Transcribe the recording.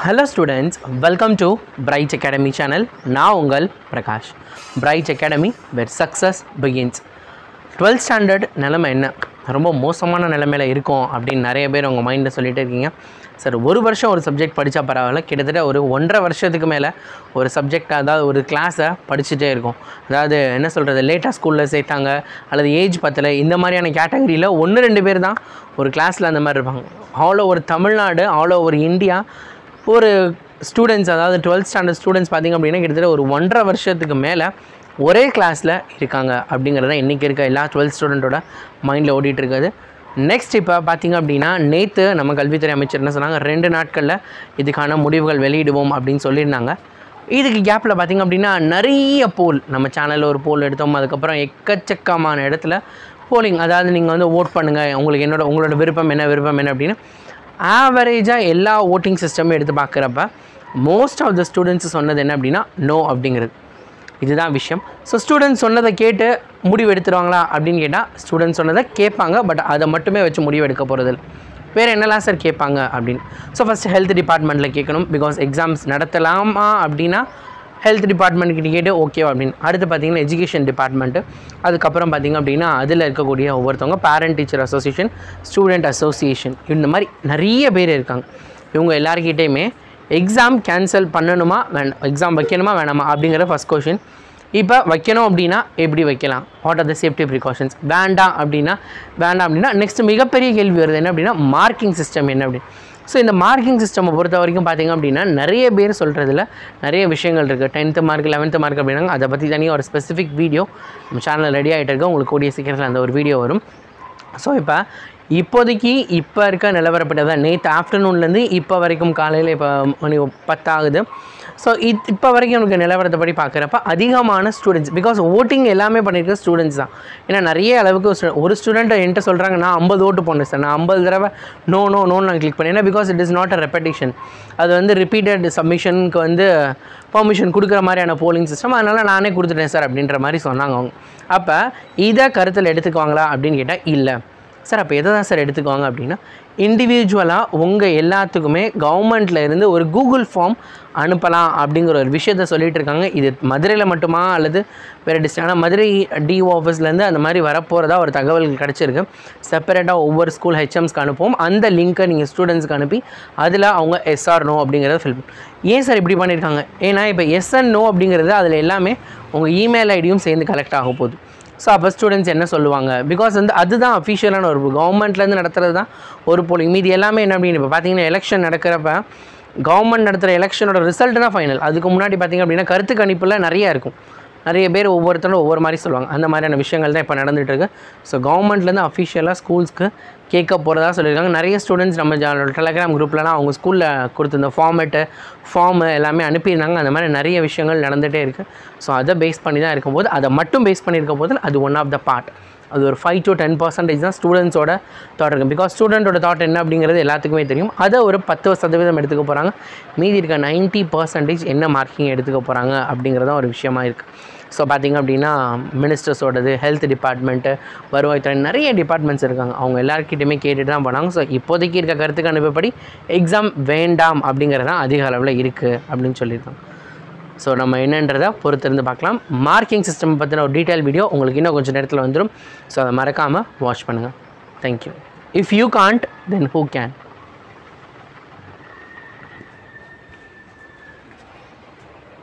hello students welcome to Bright Academy channel நான் உங்கள் Prakash Bright Academy where success begins twelfth standard நிலைமை என்ன ரொம்ப மோசமான நிலைமையில் இருக்கும் அப்படின்னு நிறைய பேர் உங்கள் மைண்டில் சொல்லிட்டு இருக்கீங்க சார் ஒரு வருஷம் ஒரு சப்ஜெக்ட் படித்தா பரவாயில்ல கிட்டத்தட்ட ஒரு ஒன்றரை வருஷத்துக்கு மேலே ஒரு சப்ஜெக்ட் அதாவது ஒரு கிளாஸை படிச்சுட்டே இருக்கும் அதாவது என்ன சொல்கிறது லேட்டாக ஸ்கூலில் சேர்த்தாங்க அல்லது ஏஜ் பத்தில் இந்த மாதிரியான கேட்டகரியில் ஒன்று ரெண்டு பேர் தான் ஒரு கிளாஸில் அந்த மாதிரி இருப்பாங்க all over Tamil Nadu all over India ஒரு ஸ்டூடெண்ட்ஸ் அதாவது டுவெல்த் ஸ்டாண்டர்ட் ஸ்டூடெண்ட்ஸ் பார்த்திங்க அப்படின்னா கிட்டத்தட்ட ஒரு ஒன்றரை வருஷத்துக்கு மேலே ஒரே கிளாஸில் இருக்காங்க அப்படிங்கிறது தான் இன்றைக்கி இருக்க எல்லா டுவெல்த் ஸ்டூடெண்ட்டோட மைண்டில் ஓடிட்டு இருக்குது நெக்ஸ்ட் இப்போ பார்த்திங்க அப்படின்னா நேற்று நம்ம கல்வித்துறை அமைச்சர் என்ன சொன்னாங்க ரெண்டு நாட்களில் இதுக்கான முடிவுகள் வெளியிடுவோம் அப்படின்னு சொல்லியிருந்தாங்க இதுக்கு கேப்பில் பார்த்திங்க அப்படின்னா நிறைய போல் நம்ம சேனலில் ஒரு போல் எடுத்தோம் அதுக்கப்புறம் எக்கச்சக்கமான இடத்துல போலிங் அதாவது நீங்கள் வந்து ஓட் பண்ணுங்கள் உங்களுக்கு என்னோட உங்களோட விருப்பம் என்ன விருப்பம் என்ன அப்படின்னு ஆவரேஜாக எல்லா ஓட்டிங் சிஸ்டமும் எடுத்து பார்க்குறப்ப மோஸ்ட் ஆஃப் த ஸ்டூடெண்ட்ஸ் சொன்னது என்ன அப்படின்னா நோ அப்படிங்கிறது இதுதான் விஷயம் ஸோ ஸ்டூடெண்ட்ஸ் சொன்னதை கேட்டு முடிவு எடுத்துருவாங்களா அப்படின்னு கேட்டால் ஸ்டூடெண்ட்ஸ் சொன்னதை கேட்பாங்க பட் அதை மட்டுமே வச்சு முடிவு எடுக்க போகிறது வேறு என்னெல்லாம் சார் கேட்பாங்க அப்படின்னு ஸோ ஃபஸ்ட் ஹெல்த் டிபார்ட்மெண்ட்டில் கேட்கணும் பிகாஸ் எக்ஸாம்ஸ் நடத்தலாமா அப்படின்னா ஹெல்த் டிபார்ட்மெண்ட்கிட்ட கேட்டு ஓகேவா அப்படின்னு அடுத்து பார்த்தீங்கன்னா எஜுகேஷன் டிபார்ட்மெண்ட்டு அதுக்கப்புறம் பார்த்திங்க அப்படின்னா அதில் இருக்கக்கூடிய ஒவ்வொருத்தவங்க parent teacher association student association இந்த மாதிரி நிறைய பேர் இருக்காங்க இவங்க எல்லாருக்கிட்டேயுமே எக்ஸாம் கேன்சல் பண்ணணுமா வேண்டாம் எக்ஸாம் வைக்கணுமா வேணாமா அப்படிங்கிற ஃபஸ்ட் கொஷின் இப்போ வைக்கணும் அப்படின்னா எப்படி வைக்கலாம் what are the safety precautions வேண்டாம் அப்படின்னா வேண்டாம் அப்படின்னா நெக்ஸ்ட் மிகப்பெரிய கேள்வி வருது என்ன அப்படின்னா மார்க்கிங் சிஸ்டம் என்ன அப்படின்னு ஸோ இந்த மார்க்கிங் சிஸ்டமை பொறுத்த வரைக்கும் பார்த்திங்க அப்படின்னா நிறைய பேர் சொல்கிறதுல நிறைய விஷயங்கள் இருக்குது டென்த்து மார்க் லெவன்த்து மார்க் அப்படின்னாங்க அதை பற்றி தனியாக ஒரு ஸ்பெசிஃபிக் வீடியோ நம்ம சேனலில் ரெடி ஆகிட்டு இருக்கு உங்களுக்கு கூடிய சீக்கிரத்தில் அந்த ஒரு வீடியோ வரும் ஸோ இப்போ இப்போதைக்கு இப்போ இருக்க நிலவரப்படி தான் நேற்று ஆஃப்டர்நூன்லேருந்து இப்போ வரைக்கும் காலையில் இப்போ மணி பத்தாகுது ஸோ இத் இப்போ வரைக்கும் எனக்கு நிலவரத்தைப்படி பார்க்குறப்ப அதிகமான ஸ்டூடெண்ட்ஸ் பிகாஸ் ஓட்டிங் எல்லாமே பண்ணியிருக்க ஸ்டூடெண்ட்ஸ் தான் ஏன்னா நிறைய அளவுக்கு ஒரு stu- ஒரு ஸ்டூடெண்ட்டை என்கிட்ட சொல்கிறாங்க நான் ஐம்பது ஓட்டு போனேன் சார் நான் ஐம்பது தடவை நோ நோ நோன்னு நான் கிளிக் பண்ணேன் ஏன்னா because it is not a repetition அது வந்து ரிப்பீட்டட் சப்மிஷனுக்கு வந்து பர்மிஷன் கொடுக்குற மாதிரியான போலிங் சிஸ்டம் அதனால் நானே கொடுத்துட்டேன் சார் அப்படின்ற மாதிரி சொன்னாங்க அவங்க அப்போ இதை கருத்தில் எடுத்துக்குவாங்களா அப்படின்னு கேட்டால் இல்லை சார் அப்போ எதை தான் சார் எடுத்துக்குவாங்க அப்படின்னா இண்டிவிஜுவலாக உங்கள் எல்லாத்துக்குமே கவர்மெண்ட்டில் இருந்து ஒரு கூகுள் ஃபார்ம் அனுப்பலாம் அப்படிங்கிற ஒரு விஷயத்த சொல்லிட்டு இருக்காங்க இது மதுரையில் மட்டுமா அல்லது வேறு டிஸ்ட்ரிக் ஆனால் மதுரை டிஓ ஆஃபீஸ்லேருந்து அந்த மாதிரி வரப்போகிறதா ஒரு தகவல் கிடச்சிருக்கு செப்பரேட்டாக ஒவ்வொரு ஸ்கூல் ஹெச்எம்ஸ்க்கு அனுப்புவோம் அந்த லிங்க்கை நீங்கள் ஸ்டூடெண்ட்ஸ்க்கு அனுப்பி அதில் அவங்க எஸ்ஆர் நோ அப்படிங்கிறத ஃபில் ஏன் சார் இப்படி பண்ணியிருக்காங்க ஏன்னா இப்போ எஸ் அண்ட் நோ அப்படிங்கிறது அதில் எல்லாமே உங்கள் இமெயில் ஐடியும் சேர்ந்து கலெக்ட் ஆக போகுது ஸோ அப்போ ஸ்டூடெண்ட்ஸ் என்ன சொல்லுவாங்க பிகாஸ் வந்து அதுதான் அஃபிஷியலான ஒரு கவர்மெண்ட்லேருந்து நடத்துறது தான் ஒரு போலிங் மீதி எல்லாமே என்ன அப்படின்னு இப்போ பார்த்தீங்கன்னா எலெக்ஷன் நடக்கிறப்ப கவர்மெண்ட் நடத்துகிற எலெக்ஷனோட ரிசல்ட் தான் ஃபைனல் அதுக்கு முன்னாடி பார்த்திங்க அப்படின்னா கருத்து கணிப்பில் நிறையா இருக்கும் நிறைய பேர் ஒவ்வொருத்தரும் ஒவ்வொரு மாதிரி சொல்லுவாங்க அந்த மாதிரியான விஷயங்கள் தான் இப்போ நடந்துட்டு இருக்கு ஸோ கவர்மெண்ட்லேருந்து அஃபிஷியலாக ஸ்கூல்ஸ்க்கு கேட்க போகிறதா சொல்லியிருக்காங்க நிறைய ஸ்டூடெண்ட்ஸ் நம்ம டெலகிராம் குரூப்லலாம் அவங்க ஸ்கூலில் கொடுத்துருந்த ஃபார்மேட்டு ஃபார்மு எல்லாமே அனுப்பியிருந்தாங்க அந்த மாதிரி நிறைய விஷயங்கள் நடந்துகிட்டே இருக்குது ஸோ அதை பேஸ் பண்ணி தான் இருக்கும்போது அதை மட்டும் பேஸ் பண்ணியிருக்க போது அது ஒன் ஆஃப் த பார்ட் அது ஒரு ஃபைவ் டு டென் பர்சன்டேஜ் தான் ஸ்டூடெண்ட்ஸோட தாட் இருக்குது பிகாஸ் ஸ்டூடெண்ட்டோட தாட் என்ன அப்படிங்கிறது எல்லாத்துக்குமே தெரியும் அதை ஒரு பத்து சதவீதம் எடுத்துக்க போகிறாங்க மீதி இருக்க 90% பர்சன்டேஜ் என்ன மார்க்கிங் எடுத்துக்க போகிறாங்க அப்படிங்கிறது தான் ஒரு விஷயமா இருக்குது ஸோ பார்த்திங்க அப்படின்னா மினிஸ்டர்ஸோடது ஹெல்த் டிபார்ட்மெண்ட்டு வருவாய்த்துறை நிறைய டிபார்ட்மெண்ட்ஸ் இருக்காங்க அவங்க எல்லாருக்கிட்டையுமே கேட்டுட்டு தான் போனாங்க ஸோ இப்போதைக்கு இருக்க கருத்துக்கு அனுப்பப்படி எக்ஸாம் வேண்டாம் அப்படிங்கிறது தான் அதிக அளவில் இருக்குது அப்படின்னு சொல்லியிருக்காங்க ஸோ நம்ம என்னன்றதை பொறுத்திருந்து பார்க்கலாம் மார்க்கிங் சிஸ்டம் பற்றின ஒரு டீட்டெயில் வீடியோ உங்களுக்கு இன்னும் கொஞ்சம் நேரத்தில் வந்துடும் ஸோ அதை மறக்காமல் வாட்ச் பண்ணுங்கள் thank you if you can't then who can